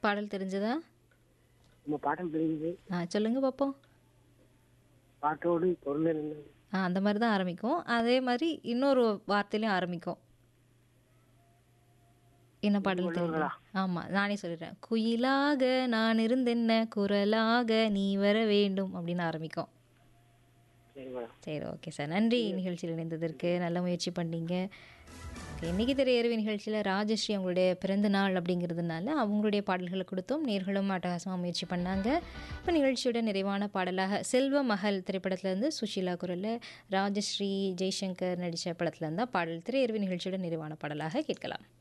பாடல் தெரிஞ்சதா நம்ம பாடல் தெரியுது ஆ சொல்லுங்க பார்ப்போம் பாட்டோடு பொருள் என்ன ஆ அந்த மாதிரி தான் ஆரம்பிக்கும் அதே மாதிரி இன்னொரு வார்த்தையிலையும் ஆரம்பிக்கும் என்ன பாடல் தெரியல ஆமாம் நானே சொல்லிடுறேன் குயிலாக நான் இருந்தென்ன குரலாக நீ வர வேண்டும் அப்படின்னு ஆரம்பிக்கும் சரி மேடம் சரி ஓகே சார் நன்றி நிகழ்ச்சியில் இணைந்ததற்கு நல்ல முயற்சி பண்ணீங்க Okay, இன்னைக்கு திரையறிவு நிகழ்ச்சியில் ராஜஸ்ரீ அவங்களுடைய பிறந்த நாள் அப்படிங்கிறதுனால அவங்களுடைய பாடல்களை கொடுத்தோம் நேர்களும் அட்டகாசமாக முயற்சி பண்ணாங்க இப்போ நிகழ்ச்சியோட நிறைவான பாடலாக செல்வ மகள் திரைப்படத்துலேருந்து சுஷீலா குரலில் ராஜஸ்ரீ ஜெய்சங்கர் நடித்த படத்துலேருந்து தான் பாடல் திரையறிவு நிகழ்ச்சியோட நிறைவான பாடலாக கேட்கலாம்